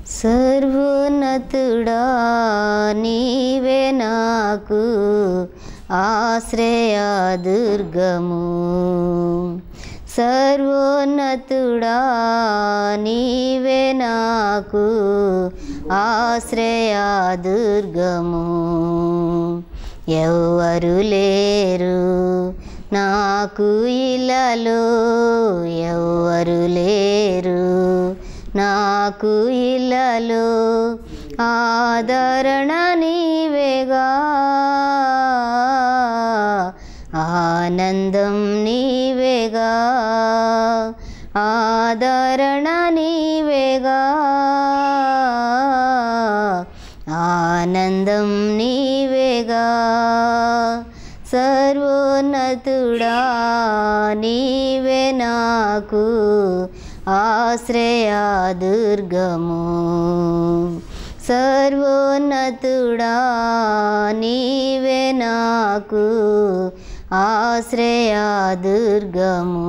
సర్వోన్నతుడా నీవే నాకు ఆశ్రయ దుర్గము సర్వోన్నతుడా నీవే నాకు ఆశ్రయ దుర్గము ఎవ్వరు లేరు నాకు ఇలాలో ఎవ్వరు లేరు నాకు ఇలాలో ఆదరణ నీవేగా ఆనందం నీవేగా ఆదరణ నీవేగా ఆనందం నీవేగా సర్వోన్నతుడా నీవే నాకు ఆశ్రయ దుర్గము సర్వోన్నతుడా నీవే నాకు ఆశ్రయ దుర్గము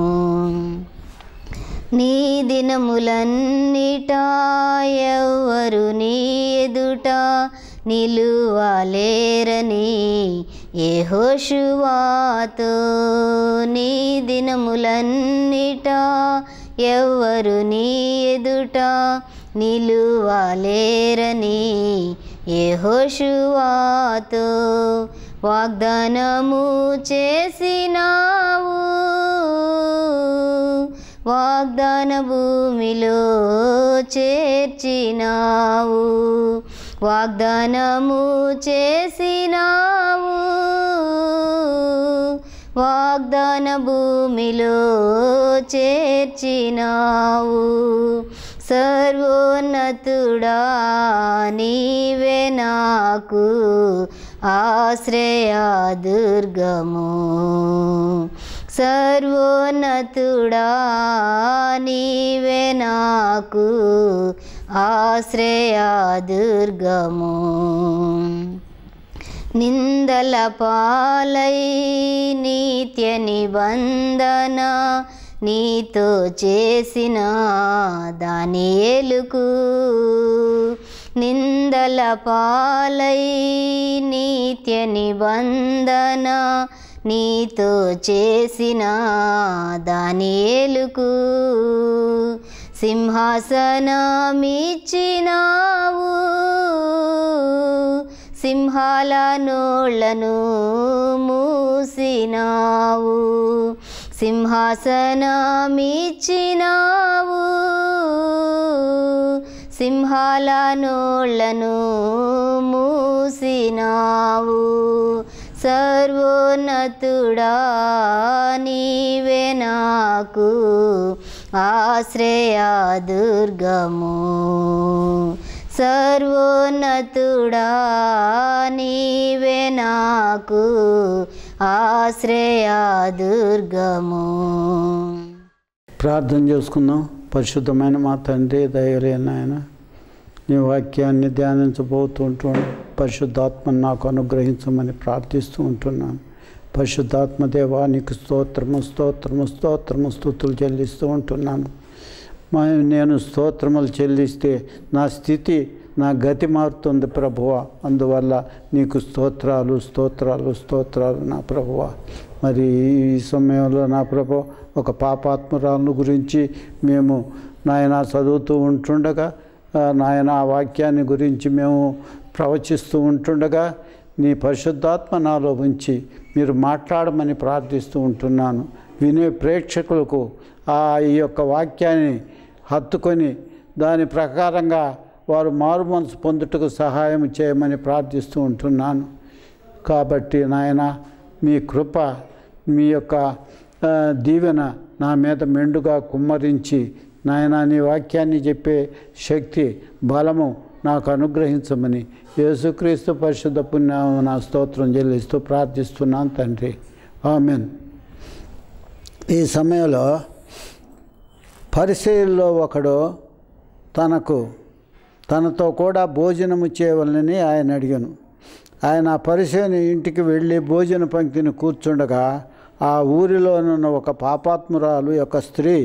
నీ దినములన్నిటా ఎవ్వరు నీ ఎదుట నిలువలేరని ఏహోషువాతో నీ దినములన్నిటా ఎవ్వరు నీ ఎదుట నిలువలేరని ఏహోషువాతో వాగ్దానము చేసినావు వాగ్దాన భూమిలో చేర్చినావు వాగ్దానము చేసినావు వాగ్దాన భూమిలో చేర్చినావు సర్వోన్నతుడా నీవే నాకు ఆశ్రయ దుర్గము సర్వోన్నతుడా నీవే నాకు ఆశ్రయ దుర్గము నిందల పాలై నిత్య నిబంధన నీతో చేసిన దాని ఏలుకు నిందల పాలై నిత్య నిబంధన నీతో చేసిన దాని ఏలుకు సింహాసనమిచ్చినావు సింహాల నోళ్లను మూసినావు సింహాసనమిచ్చినావు సింహాల నోళ్లను మూసినావు సర్వోన్నతుడా నీవే నాకు ఆశ్రయ దుర్గము సర్వోన్నతుడా నీవే నాకు ఆశ్రయ దుర్గము ప్రార్థన చేసుకుందాం పరిశుద్ధమైన మా తండ్రి దయలేని ఆయన నీ వాక్యాన్ని ధ్యానించబోతుంటూ పరిశుద్ధాత్మను నాకు అనుగ్రహించమని ప్రార్థిస్తూ ఉంటున్నాను పరిశుద్ధాత్మ దేవా నీకు స్తోత్రము స్తోత్రము స్తోత్రము స్థుతులు చెల్లిస్తూ ఉంటున్నాను మా నేను స్తోత్రములు చెల్లిస్తే నా స్థితి నా గతి మారుతుంది ప్రభువ అందువల్ల నీకు స్తోత్రాలు స్తోత్రాలు స్తోత్రాలు నా ప్రభువ మరి ఈ సమయంలో నా ప్రభు ఒక పాపాత్మురాలను గురించి మేము నాయన చదువుతూ ఉంటుండగా ఆ, నాయన ఆ వాక్యాన్ని గురించి మేము ప్రవచిస్తూ ఉంటుండగా నీ పరిశుద్ధాత్మ నాలో ఉంచి మీరు మాట్లాడమని ప్రార్థిస్తూ ఉంటున్నాను వినే ప్రేక్షకులకు ఆ ఈ యొక్క వాక్యాన్ని హత్తుకొని దాని ప్రకారంగా వారు మారు మనసు పొందుటకు సహాయం చేయమని ప్రార్థిస్తూ ఉంటున్నాను కాబట్టి నాయన మీ కృప మీ యొక్క ఆ, దీవెన నా మీద మెండుగా కుమ్మరించి నాయన నీ వాక్యాన్ని చెప్పే శక్తి బలము నాకు అనుగ్రహించమని యేసుక్రీస్తు పరిశుద్ధ పుణ్యం నా స్తోత్రం చెల్లిస్తూ ప్రార్థిస్తున్నాను తండ్రి ఆమెన్ ఈ సమయంలో పరిశీలిలో ఒకడు తనకు తనతో కూడా భోజనము చేయవలనని ఆయన అడిగాను ఆయన ఆ పరిశీని ఇంటికి వెళ్ళి భోజన పంక్తిని కూర్చుండగా ఆ ఊరిలోనున్న ఒక పాపాత్మురాలు యొక్క స్త్రీ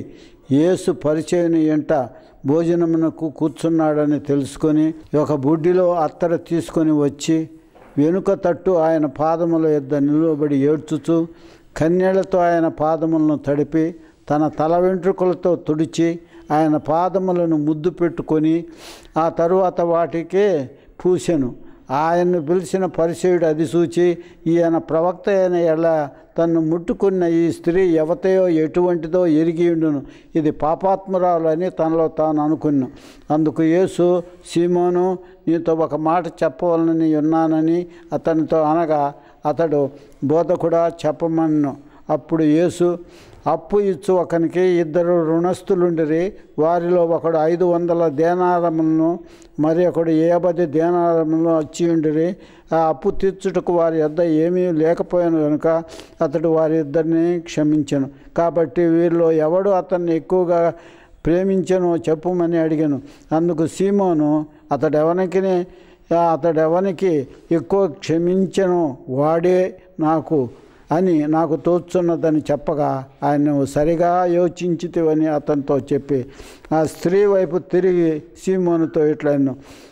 యేసు పరిచయం ఎంట భోజనమునకు కూర్చున్నాడని తెలుసుకొని ఒక బుడ్డిలో అత్తర తీసుకొని వచ్చి వెనుక తట్టు ఆయన పాదముల యొద్ద నిలువబడి ఏడ్చుచు కన్నీళ్లతో ఆయన పాదములను తడిపి తన తల వెంట్రుకలతో తుడిచి ఆయన పాదములను ముద్దు పెట్టుకొని ఆ తరువాత వాటికే పూసెను ఆయన్ను పిలిచిన పరిచయుడు అది చూచి ఈయన ప్రవక్త అయిన ఎలా తన్ను ముట్టుకున్న ఈ స్త్రీ ఎవతయో ఎటువంటిదో ఎరిగి ఉండును ఇది పాపాత్మురాలు అని తనలో తాను అనుకున్నాను అందుకు యేసు సీమోను నీతో ఒక మాట చెప్పవాలని ఉన్నానని అతనితో అనగా అతడు బోధకుడా చెప్పమన్ను అప్పుడు యేసు అప్పు ఇచ్చు ఒకనికి ఇద్దరు రుణస్థులుండిరి వారిలో ఒకడు ఐదు వందల దేనారములను మరి ఒకడు ఏబది దేనారములను వచ్చి ఉండిరి ఆ అప్పు తీర్చుటకు వారి యొద్ద ఏమీ లేకపోయాను కనుక అతడు వారి ఇద్దరిని క్షమించను కాబట్టి వీరిలో ఎవడు అతన్ని ఎక్కువగా ప్రేమించను చెప్పుమని అడిగాను అందుకు సీమోను అతడు ఎవరికి అతడు ఎవరికి ఎక్కువ క్షమించను వాడే నాకు అని నాకు తోచున్నదని చెప్పగా ఆయన నువ్వు సరిగా యోచించితివని అతనితో చెప్పి ఆ స్త్రీ వైపు తిరిగి సీమోనుతో ఇట్లను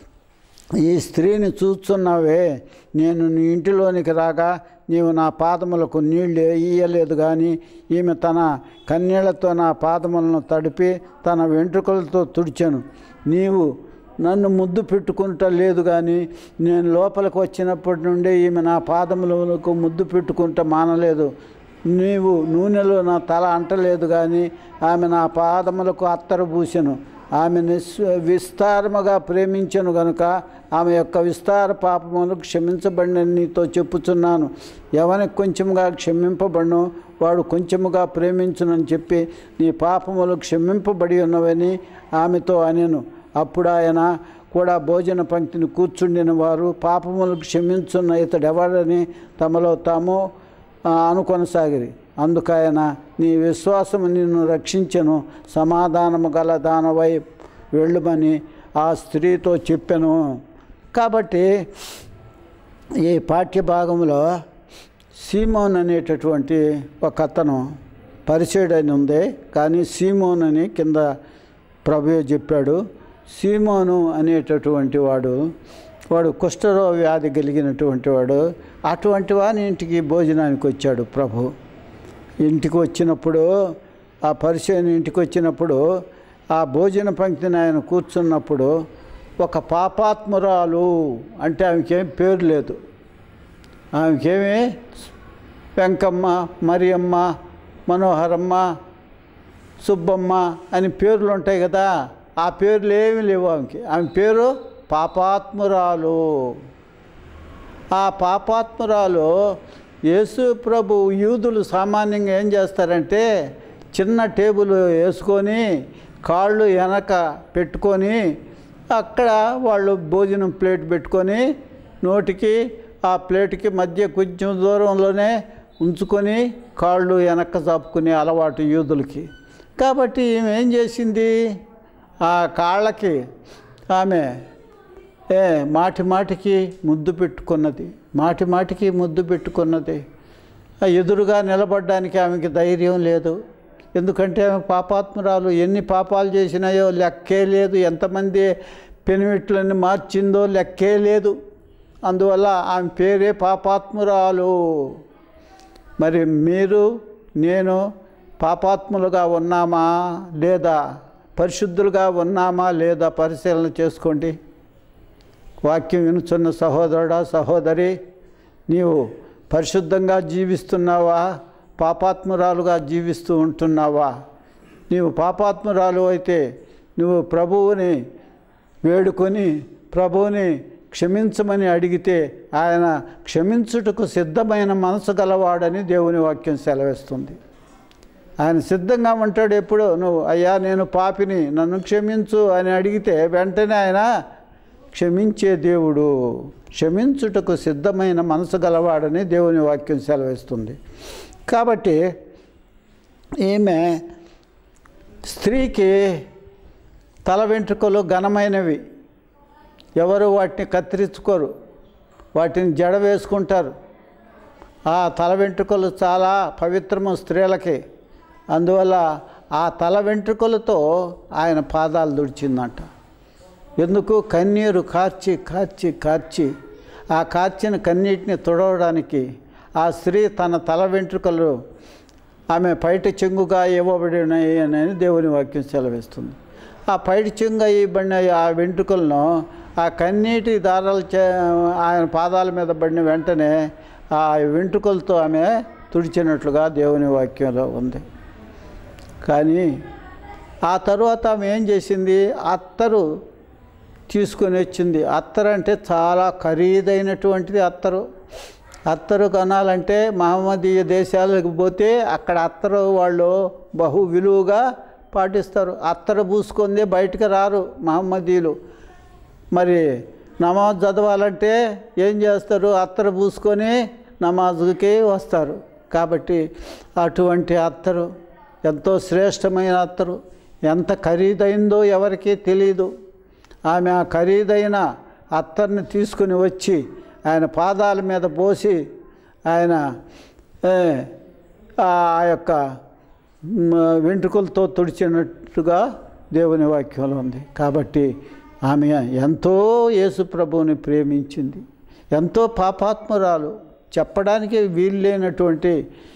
ఈ స్త్రీని చూస్తున్నావే నేను నీ ఇంటిలోనికి రాగా నీవు నా పాదములకు నీళ్ళు ఇయ్యలేదు కానీ ఈమె తన కన్నీళ్లతో నా పాదములను తడిపి తన వెంట్రుకలతో తుడిచాను నీవు నన్ను ముద్దు పెట్టుకుంటా లేదు కానీ నేను లోపలికి వచ్చినప్పటి నుండి ఈమె నా పాదములకు ముద్దు పెట్టుకుంటా మానలేదు నీవు నూనెలో నా తల అంటలేదు కానీ ఆమె నా పాదములకు అత్తరు పూసెను ఆమె నిస్ విస్తారముగా ప్రేమించను గనుక ఆమె యొక్క విస్తార పాపములు క్షమించబడిన నీతో చెప్పుచున్నాను ఎవరికి కొంచెముగా క్షమింపబడును వాడు కొంచెముగా ప్రేమించునని చెప్పి నీ పాపములు క్షమింపబడి ఉన్నవని ఆమెతో అనెను అప్పుడు ఆయన కూడా భోజన పంక్తిని కూర్చుండిన వారు పాపములు క్షమించున్న ఇతడెవడని తమలో తాము ఆ, అనుకొనసాగిరి అందుకైన నీ విశ్వాసము నిన్ను రక్షించను సమాధానము గల దానవై వెళ్ళమని ఆ స్త్రీతో చెప్పాను కాబట్టి ఈ పాఠ్య భాగంలో సీమోన్ అనేటటువంటి ఒక అతను పరిచయుడని ఉంది కానీ సీమోన్ అని కింద ప్రభు చెప్పాడు సీమోను అనేటటువంటి వాడు వాడు కుష్ఠరోగ వ్యాధి కలిగినటువంటి వాడు అటువంటి వాని ఇంటికి భోజనానికి వచ్చాడు ప్రభు ఇంటికి వచ్చినప్పుడు ఆ పరిచయం ఇంటికి వచ్చినప్పుడు ఆ భోజన పంక్తిని ఆయన కూర్చున్నప్పుడు ఒక పాపాత్మురాలు అంటే ఆమెకేం పేరు లేదు ఆమెకేమి వెంకమ్మ మరియమ్మ మనోహరమ్మ సుబ్బమ్మ అని పేర్లు ఉంటాయి కదా ఆ పేర్లు ఏమీ లేవు ఆమెకి ఆమె పేరు పాపాత్మురాలు ఆ పాపాత్మురాలు యేసు ప్రభు యూదులు సామాన్యంగా ఏం చేస్తారంటే చిన్న టేబుల్ వేసుకొని కాళ్ళు వెనక పెట్టుకొని అక్కడ వాళ్ళు భోజనం ప్లేట్ పెట్టుకొని నోటికి ఆ ప్లేట్కి మధ్య కొంచెం దూరంలోనే ఉంచుకొని కాళ్ళు వెనక్కి చాపుకునే అలవాటు యూదులకి కాబట్టి ఈమె ఏం చేసింది ఆ కాళ్ళకి ఆమె ఏ మాటి మాటికి ముద్దు పెట్టుకున్నది మాటి మాటికి ముద్దు పెట్టుకున్నది ఆ ఎదురుగా నిలబడడానికి ఆమెకి ధైర్యం లేదు ఎందుకంటే ఆమె పాపాత్మురాలు ఎన్ని పాపాలు చేసినాయో లెక్కే లేదు ఎంతమంది పెనిమిట్లని మార్చిందో లెక్కే లేదు అందువల్ల ఆమె పేరే పాపాత్మురాలు మరి మీరు నేను పాపాత్ములుగా ఉన్నామా లేదా పరిశుద్ధులుగా ఉన్నామా లేదా పరిశీలన చేసుకోండి వాక్యం వినుచున్న సహోదరుడా సహోదరి నీవు పరిశుద్ధంగా జీవిస్తున్నావా పాపాత్మురాలుగా జీవిస్తూ ఉంటున్నావా నీవు పాపాత్మురాలు అయితే నువ్వు ప్రభువుని వేడుకొని ప్రభువుని క్షమించమని అడిగితే ఆయన క్షమించుటకు సిద్ధమైన మనసు గలవాడని దేవుని వాక్యం సెలవిస్తుంది ఆయన సిద్ధంగా ఉంటాడు ఎప్పుడు నువ్వు అయ్యా నేను పాపిని నన్ను క్షమించు అని అడిగితే వెంటనే ఆయన క్షమించే దేవుడు క్షమించుటకు సిద్ధమైన మనసు గలవాడని దేవుని వాక్యం సెలవిస్తుంది కాబట్టి ఈమె స్త్రీకి తల వెంట్రుకలు ఘనమైనవి ఎవరు వాటిని కత్తిరించుకోరు వాటిని జడ వేసుకుంటారు ఆ తల వెంట్రుకలు చాలా పవిత్రము స్త్రీలకి అందువల్ల ఆ తల వెంట్రుకలతో ఆయన పాదాలు దుడిచిందంట ఎందుకు కన్నీరు కార్చి కార్చి కార్చి ఆ కార్చిన కన్నీటిని తుడవడానికి ఆ స్త్రీ తన తల వెంట్రుకలు ఆమె పైట చెంగుగా ఇవ్వబడినాయి అని దేవుని వాక్యం సెలవిస్తుంది ఆ పైట చెంగు ఇవ్వబడిన ఆ వెంట్రుకలను ఆ కన్నీటి దారాలు చే ఆయన పాదాల మీద పడిన వెంటనే ఆ వెంట్రుకలతో ఆమె తుడిచినట్లుగా దేవుని వాక్యంలో ఉంది కానీ ఆ తరువాత ఆమె ఏం చేసింది అత్తరు తీసుకొని వచ్చింది అత్తరు అంటే చాలా ఖరీదైనటువంటిది అత్తరు అత్తరు కొనాలంటే మహమ్మదీయ దేశాలకు పోతే అక్కడ అత్తరు వాళ్ళు బహు విలువగా పాటిస్తారు అత్తరు పూసుకుందే బయటకు రారు మహమ్మదీయులు మరి నమాజ్ చదవాలంటే ఏం చేస్తారు అత్తరు పూసుకొని నమాజుకి వస్తారు కాబట్టి అటువంటి అత్తరు ఎంతో శ్రేష్టమైన అత్తరు ఎంత ఖరీదైందో ఎవరికీ తెలియదు ఆమె ఆ ఖరీదైన అత్తర్ని తీసుకుని వచ్చి ఆయన పాదాల మీద పోసి ఆయన ఏ, ఆ యొక్క మ్, వెంట్రుకలతో తుడిచినట్టుగా దేవుని వాక్యంలో ఉంది కాబట్టి ఆమె ఎంతో యేసు ప్రభువుని ప్రేమించింది ఎంతో పాపాత్మురాలు చెప్పడానికి వీల్లేనటువంటి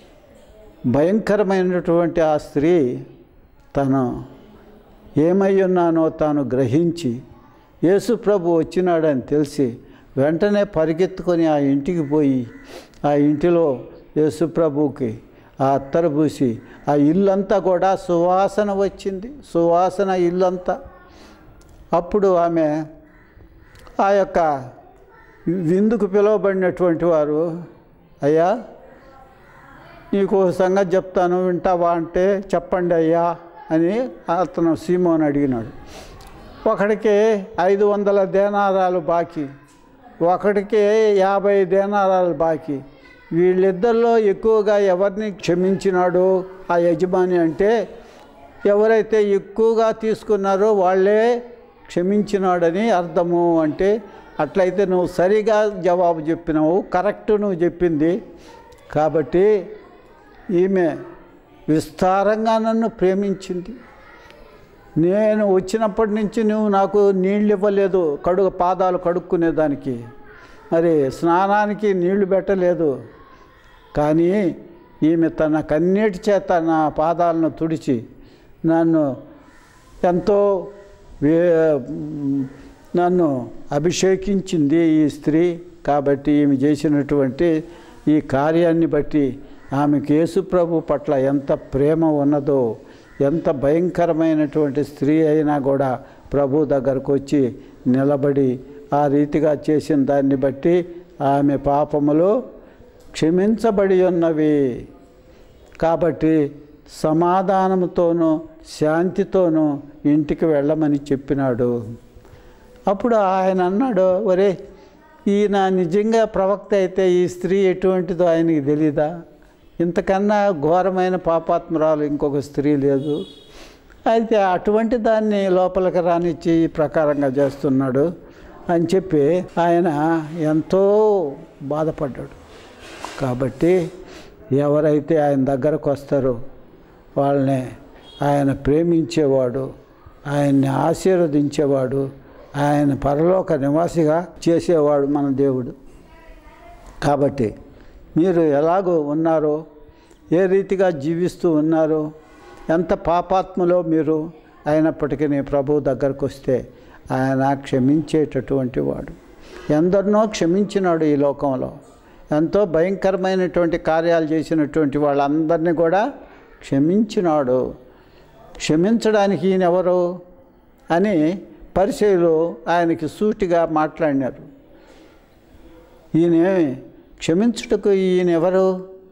భయంకరమైనటువంటి ఆ స్త్రీ తను ఏమై ఉన్నానో తాను గ్రహించి యేసు ప్రభు వచ్చినాడని తెలిసి వెంటనే పరిగెత్తుకొని ఆ ఇంటికి పోయి ఆ ఇంటిలో యేసు ప్రభువుకి ఆ అత్తర పూసి ఆ ఇల్లంతా కూడా సువాసన వచ్చింది సువాసన ఇల్లంతా అప్పుడు ఆమె ఆ యొక్క విందుకు పిలువబడినటువంటి వారు అయ్యా నీకు ఓ సంగతి చెప్తాను వింటావా అంటే చెప్పండి అయ్యా అని అతను సీమోని అడిగినాడు ఒకడికి ఐదు వందల దేనారాలు బాకీ ఒకడికి యాభై దేనారాలు బాకీ వీళ్ళిద్దరిలో ఎక్కువగా ఎవరిని క్షమించినాడు ఆ యజమాని అంటే ఎవరైతే ఎక్కువగా తీసుకున్నారో వాళ్ళే క్షమించినాడని అర్థము అంటే అట్లయితే నువ్వు సరిగా జవాబు చెప్పినావు కరెక్ట్ నువ్వు చెప్పింది కాబట్టి ఈమె విస్తారంగా నన్ను ప్రేమించింది నేను వచ్చినప్పటి నుంచి నువ్వు నాకు నీళ్ళు ఇవ్వలేదు కడుగు పాదాలు కడుక్కునేదానికి మరి స్నానానికి నీళ్లు పెట్టలేదు కానీ ఈమె తన కన్నీటి చేత నా పాదాలను తుడిచి నన్ను ఎంతో వే- నన్ను అభిషేకించింది ఈ స్త్రీ కాబట్టి ఈమె చేసినటువంటి ఈ కార్యాన్ని బట్టి ఆమెకు యేసుప్రభు పట్ల ఎంత ప్రేమ ఉన్నదో ఎంత భయంకరమైనటువంటి స్త్రీ అయినా కూడా ప్రభు దగ్గరకు వచ్చి నిలబడి ఆ రీతిగా చేసిన దాన్ని బట్టి ఆమె పాపములు క్షమించబడి ఉన్నవి కాబట్టి సమాధానంతోనూ శాంతితోనూ ఇంటికి వెళ్ళమని చెప్పినాడు అప్పుడు ఆయన అన్నాడు ఒరే ఈయన నిజంగా ప్రవక్త అయితే ఈ స్త్రీ ఎటువంటిదో ఆయనకి తెలీదా ఇంతకన్నా ఘోరమైన పాపాత్మరాలు ఇంకొక స్త్రీ లేదు అయితే అటువంటి దాన్ని లోపలికి రానిచ్చి ఈ ప్రకారంగా చేస్తున్నాడు అని చెప్పి ఆయన ఎంతో బాధపడ్డాడు కాబట్టి ఎవరైతే ఆయన దగ్గరకు వస్తారో వాళ్ళని ఆయన ప్రేమించేవాడు ఆయన్ని ఆశీర్వదించేవాడు ఆయన పరలోక నివాసిగా చేసేవాడు మన దేవుడు కాబట్టి మీరు ఎలాగో ఉన్నారో ఏ రీతిగా జీవిస్తూ ఉన్నారో ఎంత పాపాత్మలో మీరు అయినప్పటికీ నీ ప్రభు దగ్గరకు వస్తే ఆయన క్షమించేటటువంటి వాడు ఎందరినో క్షమించినాడు ఈ లోకంలో ఎంతో భయంకరమైనటువంటి కార్యాలు చేసినటువంటి వాళ్ళందరినీ కూడా క్షమించినాడు క్షమించడానికి ఈయన ఎవరు అని పరిచయలు ఆయనకి సూటిగా మాట్లాడినారు ఈయన క్షమించుటకు ఈయన ఎవరు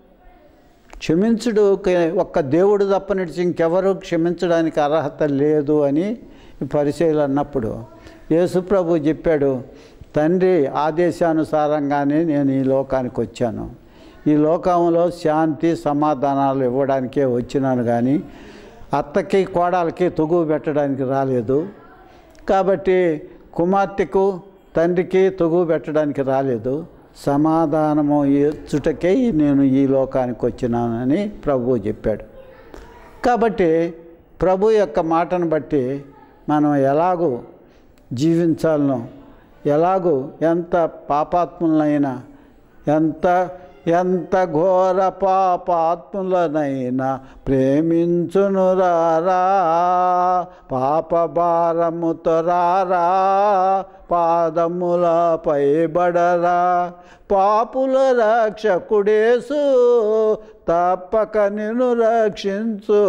క్షమించుడు ఒక్క దేవుడు తప్పనిడిచి ఇంకెవరు క్షమించడానికి అర్హత లేదు అని పరిచయలు అన్నప్పుడు యేసుప్రభు చెప్పాడు తండ్రి ఆదేశానుసారంగానే నేను ఈ లోకానికి వచ్చాను ఈ లోకంలో శాంతి సమాధానాలు ఇవ్వడానికే వచ్చినాను కానీ అత్తకి కోడలకి తొగువ పెట్టడానికి రాలేదు కాబట్టి కుమార్తెకు తండ్రికి తొగువ పెట్టడానికి రాలేదు సమాధానము ఇచ్చుటకే నేను ఈ లోకానికి వచ్చినానని ప్రభువు చెప్పాడు కాబట్టి ప్రభు యొక్క మాటను బట్టి మనం ఎలాగూ జీవించాలనో ఎలాగూ ఎంత పాపాత్ములైనా ఎంత ఎంత ఘోర పాపాత్ములనైనా ప్రేమించునురారా పాప భారముతో రారా పాదములపై బడరా పాపుల రక్షకుడేసు తప్పక నిన్ను రక్షించు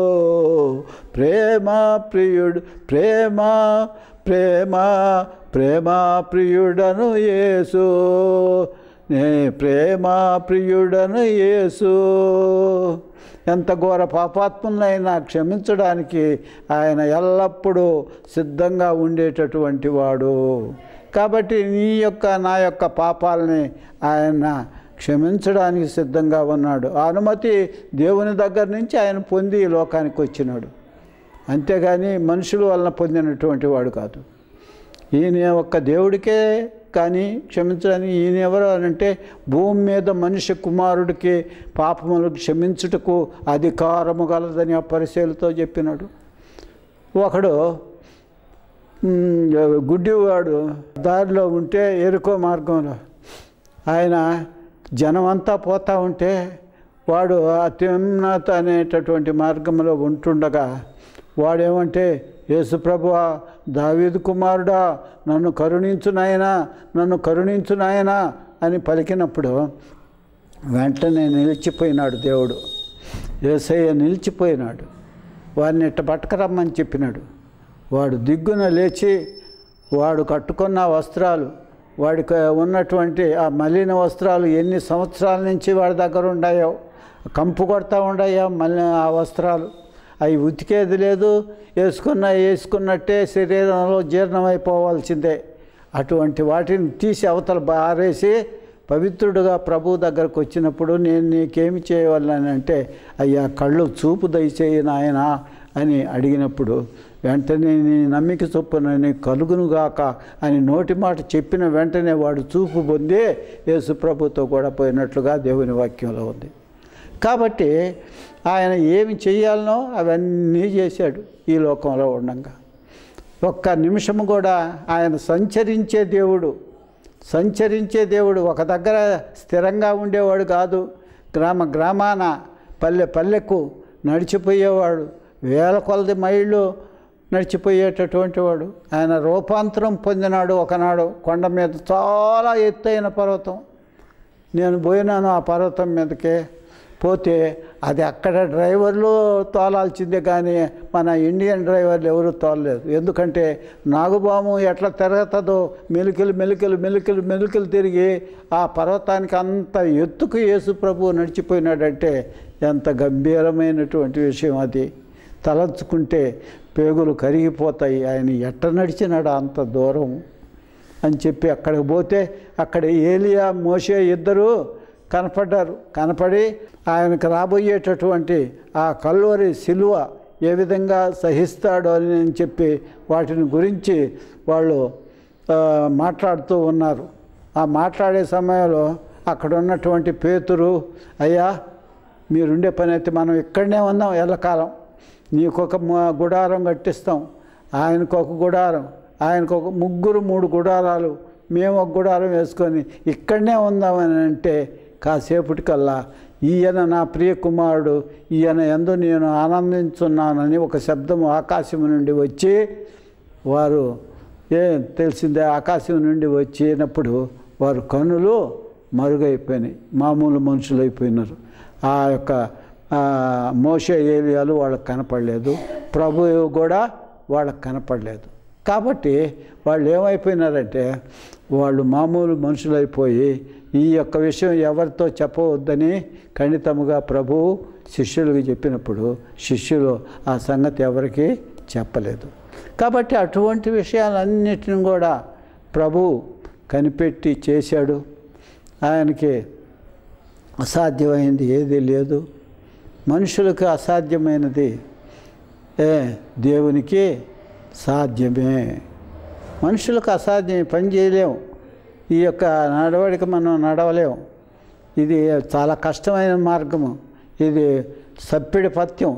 ప్రేమ ప్రియుడు ప్రేమ ప్రేమ ప్రేమ ప్రియుడను యేసు నే ప్రేమ ప్రియుడను యేసు ఎంత ఘోర పాపాత్ములైనా క్షమించడానికి ఆయన ఎల్లప్పుడూ సిద్ధంగా ఉండేటటువంటి వాడు కాబట్టి నీ యొక్క నా యొక్క పాపాలని ఆయన క్షమించడానికి సిద్ధంగా ఉన్నాడు ఆ అనుమతి దేవుని దగ్గర నుంచి ఆయన పొంది ఈ లోకానికి వచ్చినాడు అంతేగాని మనుషుల వలన పొందినటువంటి వాడు కాదు ఈయన ఒక్క దేవుడికే కానీ క్షమించడానికి ఈయన ఎవరు అని అంటే భూమి మీద మనిషి కుమారుడికి పాపములు క్షమించుటకు అధికారము గలదని ఆ పరిశీలతో చెప్పినాడు ఒకడు మ్, గుడ్డివాడు దారిలో ఉంటే ఎరుకో మార్గంలో ఆయన జనమంతా పోతా ఉంటే వాడు ఆ తిమ్నాథ్ అనేటటువంటి మార్గంలో ఉంటుండగా వాడేమంటే యేసుప్రభువా దావీదు కుమారుడా నన్ను కరుణించు నాయనా నన్ను కరుణించు నాయనా అని పలికినప్పుడు వెంటనే నిలిచిపోయినాడు దేవుడు ఏసయ్య నిలిచిపోయినాడు వాడిని ఇట్ట పట్టుకరమ్మని చెప్పినాడు వాడు దిగ్గున లేచి వాడు కట్టుకున్న వస్త్రాలు వాడికి ఉన్నటువంటి ఆ మలిన వస్త్రాలు ఎన్ని సంవత్సరాల నుంచి వాడి దగ్గర ఉన్నాయో కంపు కొడతా ఉన్నాయో మళ్ళీ ఆ వస్త్రాలు అవి ఉతికేది లేదు వేసుకున్న వేసుకున్నట్టే శరీరంలో జీర్ణమైపోవాల్సిందే అటువంటి వాటిని తీసి అవతల బారేసి పవిత్రుడుగా ప్రభు దగ్గరకు వచ్చినప్పుడు నేను నీకేమి చేయవాలని అంటే అయ్యా కళ్ళు చూపు దయచేయి నాయనా అని అడిగినప్పుడు వెంటనే నీ నమ్మిక చొప్పున నీ కలుగునుగాక అని నోటి మాట చెప్పిన వెంటనే వాడు చూపు పొంది యేసు ప్రభుతో కూడా పోయినట్లుగా దేవుని వాక్యంలో ఉంది కాబట్టి ఆయన ఏమి చేయాలనో అవన్నీ చేశాడు ఈ లోకంలో ఉండగా ఒక్క నిమిషం కూడా ఆయన సంచరించే దేవుడు సంచరించే దేవుడు ఒక దగ్గర స్థిరంగా ఉండేవాడు కాదు గ్రామ గ్రామాన పల్లె పల్లెకు నడిచిపోయేవాడు వేల కొలది మైళ్ళు నడిచిపోయేటటువంటి వాడు ఆయన రూపాంతరం పొందినాడు ఒకనాడు కొండ మీద చాలా ఎత్తైన పర్వతం నేను పోయినాను ఆ పర్వతం మీదకి పోతే అది అక్కడ డ్రైవర్లు తోలాల్సిందే కానీ మన ఇండియన్ డ్రైవర్లు ఎవరు తోలలేదు ఎందుకంటే నాగుబాము ఎట్లా తిరుగుతుందో మెలికలు మెలికలు మెలికలు మెలికలు తిరిగి ఆ పర్వతానికి అంత ఎత్తుకు యేసు ప్రభు నడిచిపోయినాడంటే ఎంత గంభీరమైనటువంటి విషయం అది తలంచుకుంటే పేగులు కరిగిపోతాయి ఆయన ఎట్ట నడిచినాడు అంత దూరం అని చెప్పి అక్కడికి పోతే అక్కడ ఏలియా మోసే ఇద్దరు కనపడ్డారు కనపడి ఆయనకు రాబోయేటటువంటి ఆ కల్వరి సిలువ ఏ విధంగా సహిస్తాడో అని చెప్పి వాటిని గురించి వాళ్ళు ఆ, మాట్లాడుతూ ఉన్నారు ఆ మాట్లాడే సమయంలో అక్కడ ఉన్నటువంటి పేతురు అయ్యా మీరుండే పని అయితే మనం ఇక్కడనే ఉన్నాం ఎల్లకాలం నీకొక మ- గుడారం కట్టిస్తాం ఆయనకు ఒక గుడారం ఆయనకు ఒక ముగ్గురు మూడు గుడారాలు మేము ఒక గుడారం వేసుకొని ఇక్కడనే ఉందామని అంటే కాసేపటికల్లా ఈయన నా ప్రియ కుమారుడు ఈయన ఎందు నేను ఆనందించున్నానని ఒక శబ్దం ఆకాశం నుండి వచ్చి వారు ఏ తెలిసిందే ఆకాశం నుండి వచ్చినప్పుడు వారు కన్నులు మరుగైపోయినాయి మామూలు మనుషులు అయిపోయినారు ఆ యొక్క ఆ, మోషే ఏలియాలు వాళ్ళకి కనపడలేదు ప్రభు కూడా వాళ్ళకి కనపడలేదు కాబట్టి వాళ్ళు ఏమైపోయినారంటే వాళ్ళు మామూలు మనుషులైపోయి ఈ యొక్క విషయం ఎవరితో చెప్పవద్దని ఖండితముగా ప్రభు శిష్యులకు చెప్పినప్పుడు శిష్యులు ఆ సంగతి ఎవరికి చెప్పలేదు కాబట్టి అటువంటి విషయాలన్నిటిని కూడా ప్రభు కనిపెట్టి చేశాడు ఆయనకి అసాధ్యమైంది ఏదీ లేదు మనుషులకు అసాధ్యమైనది ఏ దేవునికి సాధ్యమే మనుషులకు అసాధ్యం పని చేయలేం ఈ యొక్క నడవడిక మనం నడవలేం ఇది చాలా కష్టమైన మార్గము ఇది సప్పిడి పత్యం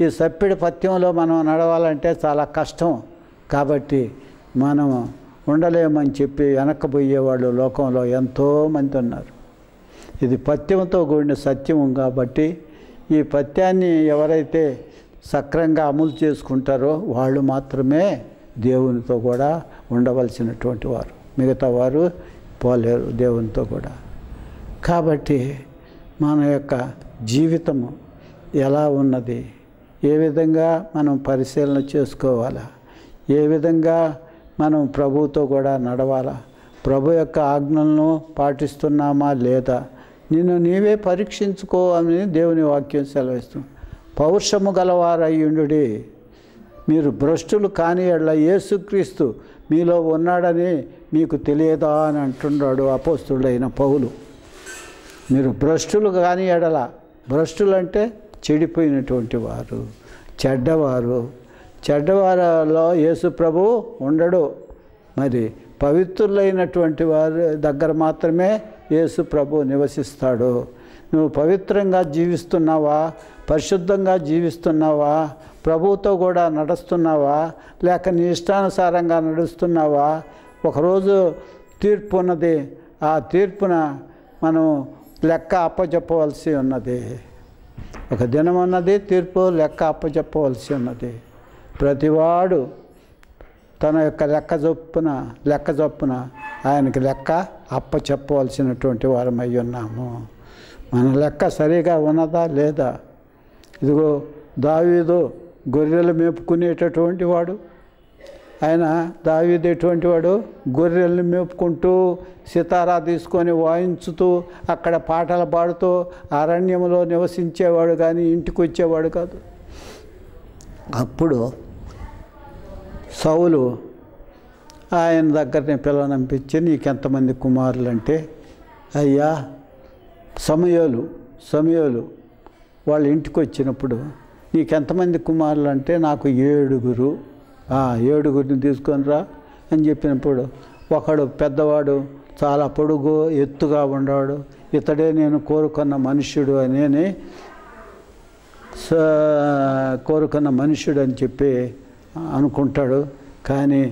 ఈ సప్పిడి పథ్యంలో మనం నడవాలంటే చాలా కష్టం కాబట్టి మనం ఉండలేమని చెప్పి వెనక్కబోయేవాళ్ళు లోకంలో ఎంతోమంది ఉన్నారు ఇది పథ్యంతో కూడిన సత్యం కాబట్టి ఈ పథ్యాన్ని ఎవరైతే సక్రంగా అమలు చేసుకుంటారో వాళ్ళు మాత్రమే దేవునితో కూడా ఉండవలసినటువంటి వారు మిగతా వారు పోలేరు దేవునితో కూడా కాబట్టి మన యొక్క జీవితము ఎలా ఉన్నది ఏ విధంగా మనం పరిశీలన చేసుకోవాలా ఏ విధంగా మనం ప్రభువుతో కూడా నడవాలా ప్రభు యొక్క ఆజ్ఞలను పాటిస్తున్నామా లేదా నిన్ను నీవే పరీక్షించుకో అని దేవుని వాక్యం సెలవిస్తుంది పౌరుషము గలవారయ్యుండు మీరు భ్రష్టులు కాని ఎడ్ల యేసుక్రీస్తు మీలో ఉన్నాడని మీకు తెలియదా అని అంటున్నాడు అపోస్తుడైన పౌలు మీరు భ్రష్టులు కాని ఎడల భ్రష్టులు అంటే చెడిపోయినటువంటి వారు చెడ్డవారు చెడ్డవారిలో యేసు ప్రభు ఉండడు మరి పవిత్రులైనటువంటి వారి దగ్గర మాత్రమే యేసు ప్రభు నివసిస్తాడు నువ్వు పవిత్రంగా జీవిస్తున్నావా పరిశుద్ధంగా జీవిస్తున్నావా ప్రభువుతో కూడా నడుస్తున్నావా లేక నీ ఇష్టానుసారంగా నడుస్తున్నావా ఒకరోజు తీర్పు ఉన్నది ఆ తీర్పున మనం లెక్క అప్పచెప్పవలసి ఉన్నది ఒక దినం ఉన్నది తీర్పు లెక్క అప్పచెప్పవలసి ఉన్నది ప్రతివాడు తన యొక్క లెక్క చొప్పున లెక్క చొప్పున ఆయనకి లెక్క అప్ప చెప్పవలసినటువంటి వారమై ఉన్నాము మన లెక్క సరిగా ఉన్నదా లేదా ఇదిగో దావీదు గొర్రెలు మేపుకునేటటువంటి వాడు ఆయన దావీదు ఎటువంటి వాడు గొర్రెల్ని మేపుకుంటూ సితారా తీసుకొని వాయించుతూ అక్కడ పాటలు పాడుతూ అరణ్యంలో నివసించేవాడు కానీ ఇంటికి వచ్చేవాడు కాదు అప్పుడు సౌలు ఆయన దగ్గరనే పిల్లనంపించి నీకెంతమంది కుమారులు అంటే అయ్యా సమయాలు సమయాలు వాళ్ళ ఇంటికి వచ్చినప్పుడు నీకెంతమంది కుమారులు అంటే నాకు ఏడుగురు "ఆ, ఏడుగురిని తీసుకొని రా అని చెప్పినప్పుడు ఒకడు పెద్దవాడు చాలా పొడుగు ఎత్తుగా ఉండవాడు ఇతడే నేను కోరుకున్న మనుష్యుడు అని స- కోరుకున్న మనుష్యుడు అని చెప్పి అనుకుంటాడు కానీ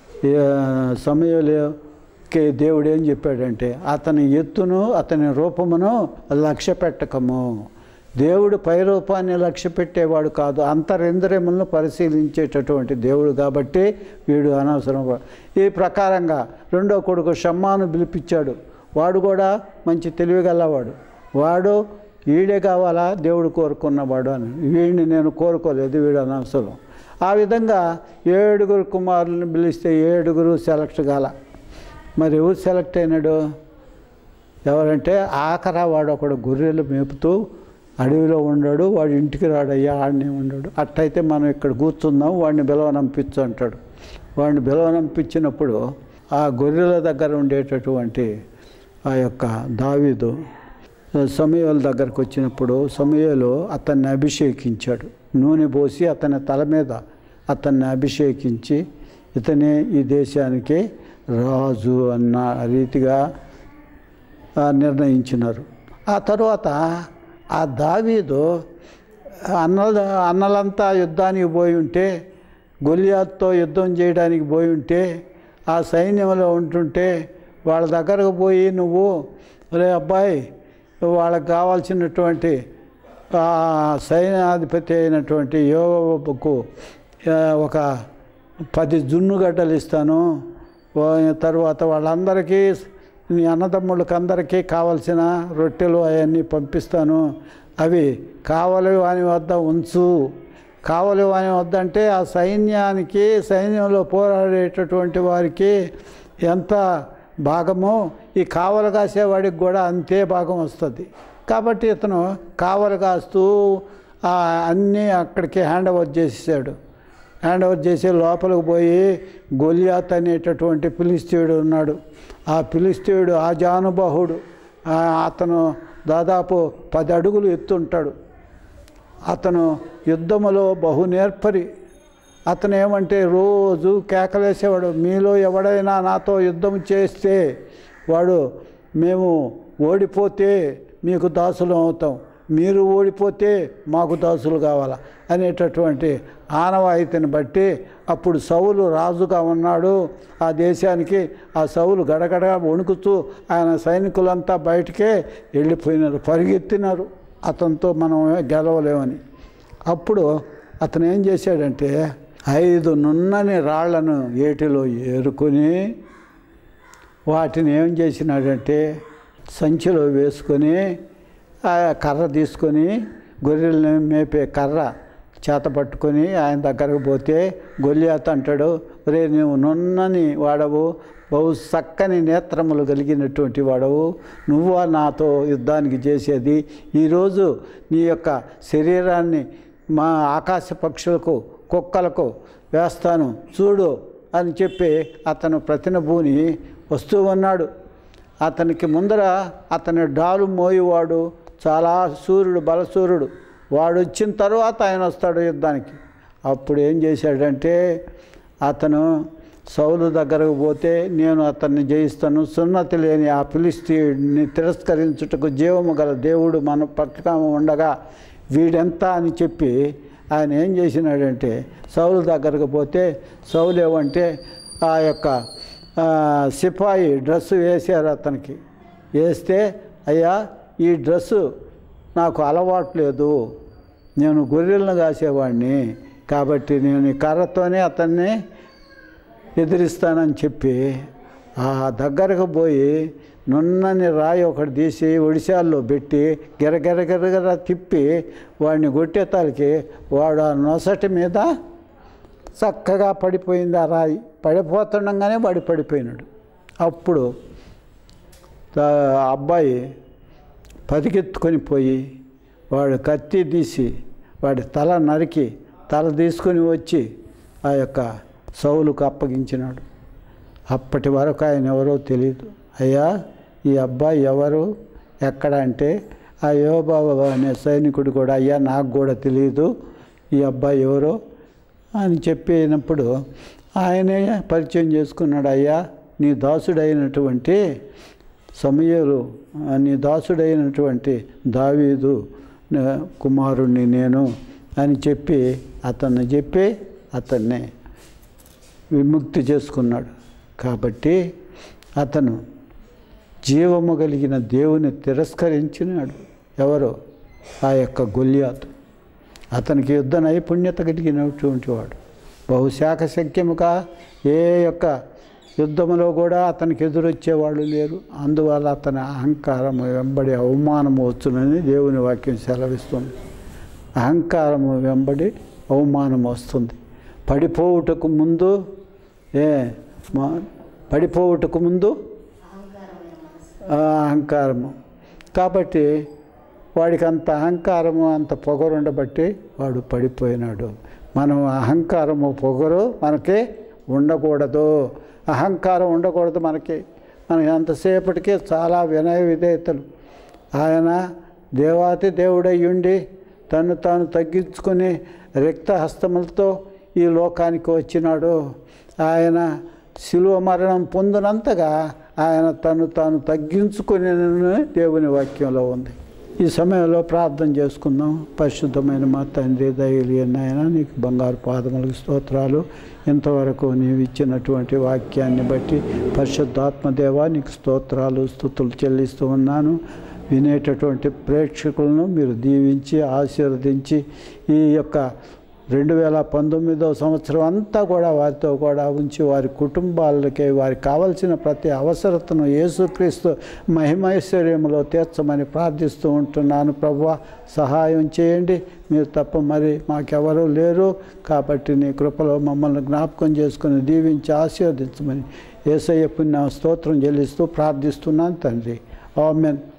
సమయంలోకి దేవుడు ఏం చెప్పాడంటే అతని ఎత్తును అతని రూపమును లక్ష్య పెట్టకము దేవుడు పై రూపాన్ని లక్ష్య పెట్టేవాడు కాదు అంతరింద్రియములను పరిశీలించేటటువంటి దేవుడు కాబట్టి వీడు అనవసరం ఈ ప్రకారంగా రెండో కొడుకు షమ్మాను పిలిపించాడు వాడు కూడా మంచి తెలివిగలవాడు వాడు వీడే కావాలా దేవుడు కోరుకున్నవాడు అని వీడిని నేను కోరుకోలేదు వీడు అనవసరం ఆ విధంగా ఏడుగురు కుమారులను పిలిస్తే ఏడుగురు సెలెక్ట్ కాల మరి ఎవరు సెలెక్ట్ అయినాడు ఎవరంటే ఆఖరా వాడు ఒకడు గొర్రెలు మేపుతూ అడవిలో ఉన్నాడు వాడు ఇంటికి రాడయ్యా ఆడనే ఉన్నాడు అట్టయితే మనం ఇక్కడ కూర్చుందాం వాడిని బిలవనంపించు అంటాడు వాడిని బిలవనంపించినప్పుడు ఆ గొర్రెల దగ్గర ఉండేటటువంటి ఆ యొక్క దావీదు సమయాల దగ్గరకు వచ్చినప్పుడు సమయాలు అతన్ని అభిషేకించాడు నూనె పోసి అతని తల మీద అతన్ని అభిషేకించి ఇతనే ఈ దేశానికి రాజు అన్న రీతిగా ఆ, నిర్ణయించినారు ఆ తర్వాత ఆ దావీదు అన్నల అన్నలంతా యుద్ధానికి పోయి ఉంటే గొలియాత్తో యుద్ధం చేయడానికి పోయి ఉంటే ఆ సైన్యంలో ఉంటుంటే వాళ్ళ దగ్గరకు పోయి నువ్వు రే అబ్బాయి వాళ్ళకి కావాల్సినటువంటి ఆ సైన్యాధిపతి అయినటువంటి యోగకు ఒక పది జున్నుగడ్డలు ఇస్తాను ఓ- తర్వాత వాళ్ళందరికీ నీ అన్నదమ్ముళ్ళకి అందరికీ కావలసిన రొట్టెలు అవన్నీ పంపిస్తాను అవి కావలి వాని వద్ద ఉంచు కావలి వాని వద్ద అంటే ఆ సైన్యానికి సైన్యంలో పోరాడేటటువంటి వారికి ఎంత భాగమో ఈ కావలి కాసేవాడికి కూడా అంతే భాగం వస్తుంది కాబట్టి ఇతను కావలి కాస్తూ ఆ అన్నీ అక్కడికి హ్యాండ్ ఓవర్ చేసేసాడు హ్యాండ్ ఓవర్ చేసి లోపలికి పోయి గొలియాత్ అనేటటువంటి ఫిలిస్తీయుడు ఉన్నాడు ఆ ఫిలిస్తీయుడు ఆ జానుబాహుడు ఆ అతను దాదాపు పది అడుగులు ఎత్తుంటాడు అతను యుద్ధములో బహు నేర్పరి అతను ఏమంటే రోజు కేకలేసేవాడు మీలో ఎవడైనా నాతో యుద్ధం చేస్తే వాడు మేము ఓడిపోతే మీకు దాసులం అవుతాం మీరు ఓడిపోతే మాకు దాసులు కావాలా అనేటటువంటి ఆనవాయితీని బట్టి అప్పుడు సౌలు రాజుగా ఉన్నాడు ఆ దేశానికి ఆ సౌలు గడగడ వణుకుతూ ఆయన సైనికులంతా బయటికే వెళ్ళిపోయినారు పరిగెత్తినారు అతనితో మనం గెలవలేమని అప్పుడు అతను ఏం చేశాడంటే ఐదు నున్నని రాళ్లను ఏటిలో ఏరుకొని వాటిని ఏం చేసినాడంటే సంచిలో వేసుకొని ఆ కర్ర తీసుకొని గొర్రెల్ని మేపే కర్ర చేత పట్టుకొని ఆయన దగ్గరకు పోతే గొల్లియాత అంటాడు రే నువ్వు నున్నని వాడవు బహు చక్కని నేత్రములు కలిగినటువంటి వాడవు నువ్వు నాతో యుద్ధానికి చేసేది ఈరోజు నీ యొక్క శరీరాన్ని మా ఆకాశ పక్షులకు కుక్కలకు వేస్తాను చూడు అని చెప్పి అతను ప్రతినభూని వస్తూ ఉన్నాడు అతనికి ముందర అతని డాలు మోయేవాడు చాలా సూర్యుడు బలసూర్యుడు వాడు వచ్చిన తర్వాత ఆయన వస్తాడు యుద్ధానికి అప్పుడు ఏం చేశాడంటే అతను సౌలు దగ్గరకు పోతే నేను అతన్ని జయిస్తాను సున్నతి లేని ఆ ఫిలిస్తీయుడిని తిరస్కరించుటకు జీవము గల దేవుడు మన పట్ల ఉండగా వీడెంత అని చెప్పి ఆయన ఏం చేసినాడంటే సౌలు దగ్గరకు పోతే సౌలు ఏమంటే ఆ యొక్క ఆ, సిపాయి డ్రెస్సు వేశారు అతనికి వేస్తే అయ్యా ఈ డ్రెస్సు నాకు అలవాటు లేదు నేను గొర్రెలను కాసేవాడిని కాబట్టి నేను ఈ కర్రతోనే అతన్ని ఎదిరిస్తానని చెప్పి ఆ దగ్గరకు పోయి నున్నని రాయి ఒకటి తీసి ఒడిశాల్లో పెట్టి గిరగిర గిరగిర తిప్పి వాడిని కొట్టేతాలకి వాడు ఆ నొసటి మీద చక్కగా పడిపోయింది ఆ రాయి పడిపోతుండగానే వాడి పడిపోయినాడు అప్పుడు ఆ అబ్బాయి పరిగెత్తుకొని పోయి వాడు కత్తి తీసి వాడి తల నరికి తల తీసుకొని వచ్చి ఆ యొక్క సౌలుకు అప్పగించినాడు అప్పటి వరకు ఆయన ఎవరో తెలియదు అయ్యా ఈ అబ్బాయి ఎవరు ఎక్కడ అంటే ఆ యోబాబు అనే సైనికుడు కూడా అయ్యా నాకు కూడా తెలియదు ఈ అబ్బాయి ఎవరో అని చెప్పినప్పుడు ఆయనే పరిచయం చేసుకున్నాడు అయ్యా నీ దాసుడైనటువంటి సమయలు నీ దాసుడైనటువంటి దావీదు న- కుమారుణ్ణి నేను అని చెప్పి అతన్ని చెప్పి అతన్ని విముక్తి చేసుకున్నాడు కాబట్టి అతను జీవము కలిగిన దేవుని తిరస్కరించినాడు ఎవరు ఆ యొక్క గొల్లియాతు అతనికి యుద్ధ నైపుణ్యత కలిగినటువంటి వాడు బహుశాఖ శక్యముగా ఏ యొక్క యుద్ధములో కూడా అతనికి ఎదురొచ్చేవాళ్ళు లేరు అందువల్ల అతని అహంకారము వెంబడి అవమానము వచ్చునని దేవుని వాక్యం సెలవిస్తుంది అహంకారము వెంబడి అవమానం వస్తుంది పడిపోవుటకు ముందు ఏ మా పడిపోవుటకు ముందు ఆ అహంకారము కాబట్టి వాడికి అంత అహంకారము అంత పొగరు ఉండబట్టి వాడు పడిపోయినాడు మనం అహంకారము పొగరు మనకి ఉండకూడదు అహంకారం ఉండకూడదు మనకి మనకి అంతసేపటికి చాలా వినయ విధేయతలు ఆయన దేవాతి దేవుడై ఉండి తను తాను తగ్గించుకొని రిక్త హస్తములతో ఈ లోకానికి వచ్చినాడు ఆయన శిలువ మరణం పొందినంతగా ఆయన తను తాను తగ్గించుకుని దేవుని వాక్యంలో ఉంది ఈ సమయంలో ప్రార్థన చేసుకుందాం పరిశుద్ధమైన మా తండ్రి దయలు నాయన నీకు బంగారు పాదములకు స్తోత్రాలు ఇంతవరకు నీవు ఇచ్చినటువంటి వాక్యాన్ని బట్టి పరిశుద్ధాత్మదేవా నీకు స్తోత్రాలు స్థుతులు చెల్లిస్తూ ఉన్నాను వినేటటువంటి ప్రేక్షకులను మీరు దీవించి ఆశీర్వదించి ఈ యొక్క రెండు వేల పంతొమ్మిదో సంవత్సరం అంతా కూడా వారితో కూడా ఉంచి వారి కుటుంబాలకి వారికి కావలసిన ప్రతి అవసరతను యేసుక్రీస్తు మహిమైశ్వర్యంలో తీర్చమని ప్రార్థిస్తూ ఉంటున్నాను ప్రభు సహాయం చేయండి మీరు తప్ప మరి మాకెవరూ లేరు కాబట్టి నీ కృపలో మమ్మల్ని జ్ఞాపకం చేసుకుని దీవించి ఆశీర్వదించమని ఏసయ్య పుణ్య స్తోత్రం చెల్లిస్తూ ప్రార్థిస్తున్నాను తండ్రి ఆమెన్